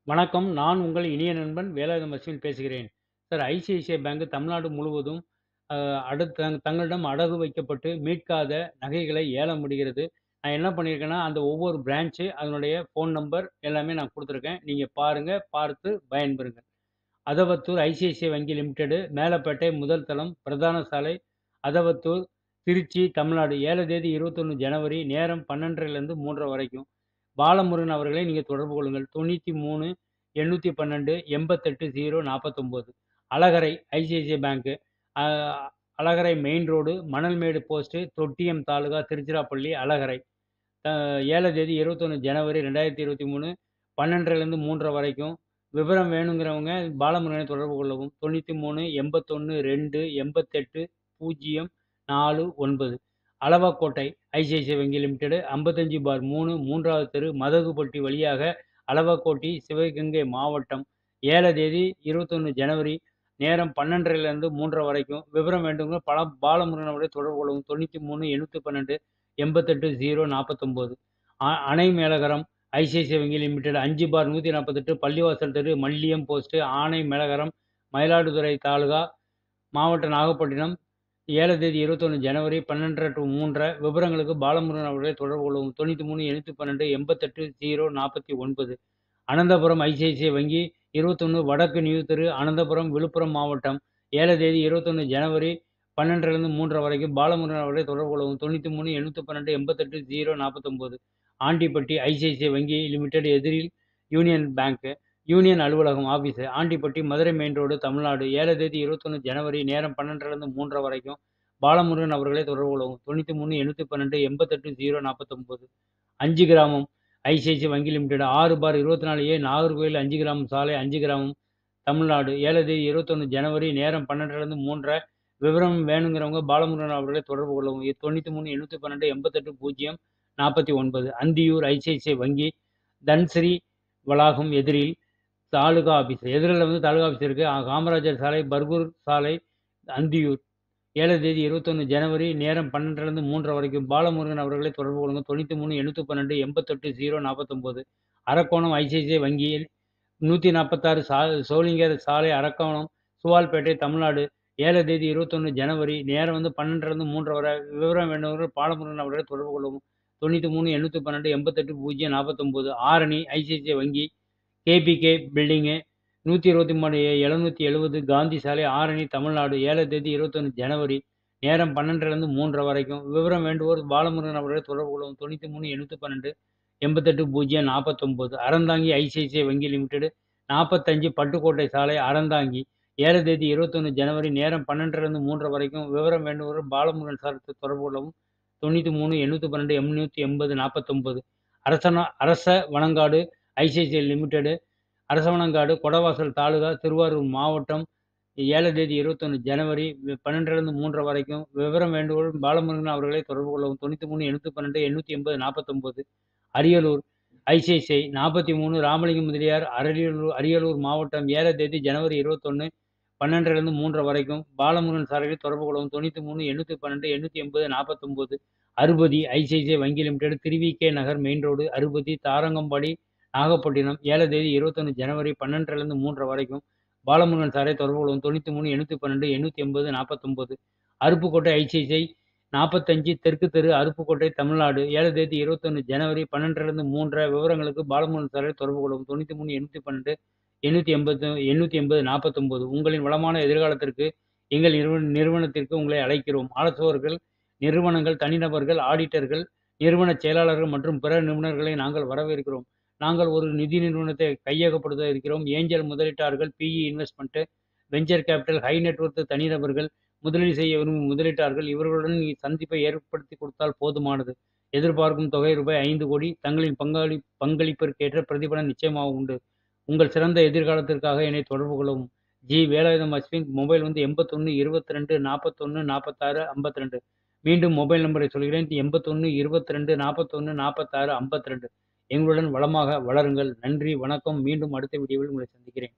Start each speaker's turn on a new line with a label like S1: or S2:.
S1: வணக்கம். நான் உங்கள் இனிய நண்பன் வேலாயுதம் அஸ்வின் பேசுகிறேன். சார் ஐசிஐசிஐ பேங்க் தமிழ்நாடு முழுவதும் அ அடுத் தங் தங்களிடம் அடகு வைக்கப்பட்டு மீட்காத நகைகளை ஏலம் விடுகிறது. நான் என்ன பண்ணியிருக்கேன்னா, அந்த ஒவ்வொரு பிரான்ச்சு அதனுடைய ஃபோன் நம்பர் எல்லாமே நான் குடுத்துருக்கேன். நீங்க பாருங்க, பார்த்து பயன்பெறுங்கள். அதவத்தூர் ஐசிஐசிஐ வங்கி லிமிடெட், மேலப்பேட்டை முதல் தளம், பிரதான சாலை, அதவத்தூர், திருச்சி, தமிழ்நாடு. ஏல தேதி 21 ஜனவரி. நேரம் 12:30லிருந்து 3:30 வரைக்கும். பாலமுருகன் அவர்களை நீங்க தொடர்பு கொள்ளுங்கள். 93 812 88 049. Alagarai ICICI bank. அ Alagarai main road, Manalmedu post, Thottiyam taluka, Tiruchirappalli, Alagarai. அ ஏல தேதி 21 ஜனவரி 2023 12:30லிருந்து 3:30 வரைக்கும். விவரம் வேணுங்கிறவங்க பாலமுருகனை தொடர்பு கொள்ளவும். 93 81 2 88 049. அளவக்கோட்டை ஐசிஐசிஐ வங்கி லிமிடெட் 55/3 3வது தெரு, மதகுபட்டி வழியாக அளவக்கோட்டை, சிவகங்கை மாவட்டம். ஏல தேதி 21 ஜனவரி. நேரம் 12:30லிருந்து 3:30 வரைக்கும். விவரம் வேண்டுங்க பல பாலமுருகன் அவர்களை தொடர்பு கொள்ளவும். 93 812 88 049. அ அணை மேலகரம் ஐசிஐசிஐ வங்கி லிமிடெட் 5/148 பள்ளிவாசல் தெரு, மல்லியம் போஸ்ட், ஆனை மேலகரம், மயிலாடுதுறை தாலுகா, மாவட்டம் நாகப்பட்டினம். ஏல தேதி 21 ஜனவரி 12:30 டூ 3:30. விவரங்களுக்கு பாலமுருகன் அவர்களை தொடர்பு கொள்ளவும். 93 812 88 049. அனந்தபுரம் ஐசிஐசிஐ வங்கி 21 வடக்கு நியூ தெரு, அனந்தபுரம், விழுப்புரம் மாவட்டம். ஏல தேதி 21 ஜனவரி 12:30லிருந்து 3:30 வரைக்கும். பாலமுருகன் அவர்களை தொடர்பு கொள்ளவும். 93 812 88 049. ஆண்டிப்பட்டி ஐசிஐசிஐ வங்கி லிமிடெட் எதிரில் யூனியன் பேங்க். யூனியன் அலுவலகம் office. Andipatti, Madurai main road, Tamil Nadu. ஏல தேதி 21 ஜனவரி. நேரம் 12:30லிருந்து 3:30 வரைக்கும். பாலமுருகன் அவர்களை தொடர்பு கொள்ளவும். 93 812 88 049. அஞ்சு கிராமம் ஐசிஐசிஐ வங்கி லிமிடெட் 6/24 ஏ நாகர்கோவில் அஞ்சு கிராமம் சாலை, அஞ்சு கிராமம், தமிழ்நாடு. ஏல தேதி 21 ஜனவரி. நேரம் 12:30லிருந்து 3:30. விவரம் வேணுங்கிறவங்க பாலமுருகன் அவர்களை தொடர்பு கொள்ளவும். 93 812 88 049. அந்தியூர் ஐசிஐசிஐ வங்கி தன்சிரி வளாகம் எதிரில் தாலுகா ஆபீஸ். எதிரில வந்து தாலுகா ஆபீஸ் இருக்கு. காமராஜர் சாலை, பர்கூர் சாலை, அந்தியூர். ஏல தேதி 21 ஜனவரி. நேரம் 12:30லிருந்து 3:30 வரைக்கும். பாலமுருகன் அவர்களை தொடர்பு கொள்ளுங்க. 93 812 88 049. அரக்கோணம் ஐசிஐசிஐ வங்கி 146 சா சோளிங்கர் சாலை, அரக்கோணம், சுவால்பேட்டை, தமிழ்நாடு. ஏல தேதி 21 ஜனவரி. நேரம் வந்து 12:30லிருந்து 3:30 வரை. விவரம் வேண்டுபவர்கள் பாலமுருகன் அவர்களை தொடர்பு கொள்ளவும். 93 812 88 049. ஆரணி ஐசிஐசிஐ வங்கி கேபிகே பில்டிங் 123 770 காந்தி சாலை, ஆரணி, தமிழ்நாடு. ஏல தேதி 21 ஜனவரி. நேரம் 12:30லிருந்து 3:30 வரைக்கும். விவரம் வேண்டுவோர் பாலமுருகன் அவர்களை தொடர்பு கொள்ளவும். 93 812 88 049. அறந்தாங்கி ஐசிஐசிஐ வங்கி லிமிடெட் 45 பட்டுக்கோட்டை சாலை, அறந்தாங்கி. ஏல தேதி 21 ஜனவரி. நேரம் 12:30லிருந்து 3:30 வரைக்கும். விவரம் வேண்டுவோர் பாலமுருகன் சார்க்கு தொடர்பு கொள்ளவும். 93 812 880 49. அரசன அரசவணங்காடு ஐசிஐசிஐ லிமிடெட் அரசவணங்காடு, கொடவாசல் தாலுகா, திருவாரூர் மாவட்டம். ஏல தேதி 21 ஜனவரி. 12:30லிருந்து 3:30 வரைக்கும். விவரம் வேண்டுவோர் பாலமுருகன் அவர்களை தொடர்பு கொள்ளவும். 93 812 880 49. அரியலூர் ஐசிஐசிஐ 43 ராமலிங்கம் முதலியார், அரியலூர் அரியலூர் மாவட்டம். ஏல தேதி ஜனவரி 21 12:30லிருந்து 3:30 வரைக்கும். பாலமுருகன் சார்களை தொடர்பு கொள்ளவும். 93 812 880 49. அருபதி ஐசிஐசிஐ வங்கி limited Thiruvika Nagar main road, Arupathi, Tharangambadi, Nagapattinam. ஏல தேதி 21 ஜனவரி 12:30லிருந்து 3:30 வரைக்கும். பாலமுருகன் சாரை தொடர்பு கொள்ளவும். 93 812 880 49. அருப்புக்கோட்டை ஐசிஐசிஐ 45 தெற்கு தெரு, அருப்புக்கோட்டை, தமிழ்நாடு. ஏல தேதி 21 ஜனவரி 12:30லிருந்து 3:30. விவரங்களுக்கு பாலமுருகன் சாரை தொடர்பு கொள்ளவும். 93 812 880 880 49. உங்களின் வளமான எதிர்காலத்திற்கு எங்கள் நிறுவ நிறுவனத்திற்கு உங்களை அழைக்கிறோம். ஆலோசகர்கள், நிறுவனங்கள், தனிநபர்கள், ஆடிட்டர்கள், நிறுவனச் செயலாளர்கள் மற்றும் பிற நிபுணர்களை நாங்கள் வரவேற்கிறோம். நாங்கள் ஒரு நிதி நிறுவனத்தை கையகப்படுத்த இருக்கிறோம். ஏஞ்சல் முதலீட்டாளர்கள், PE investment, venture capital, high net worth தனிநபர்கள், முதலீடு செய்ய விரும்பும் முதலீட்டாளர்கள் இவர்களுடன் சந்திப்பை ஏற்படுத்தி கொடுத்தால் போதுமானது. எதிர்பார்க்கும் தொகை ரூபாய் 5 கோடி. தங்களின் பங்காளி பங்களிப்பிற்கேற்ற பிரதிபலன் நிச்சயமாக உண்டு. உங்கள் சிறந்த எதிர்காலத்திற்காக என்னை தொடர்பு கொள்ளவும். ஜி. வேலாயுதம் அஸ்வின். மொபைல் வந்து 81 22 41 46 52. மீண்டும் மொபைல் நம்பரை சொல்கிறேன். 81 22 41 46 52. எங்களுடன் வளமாக வளருங்கள். நன்றி, வணக்கம். மீண்டும் அடுத்த வீடியோவில் உங்களை சந்திக்கிறேன்.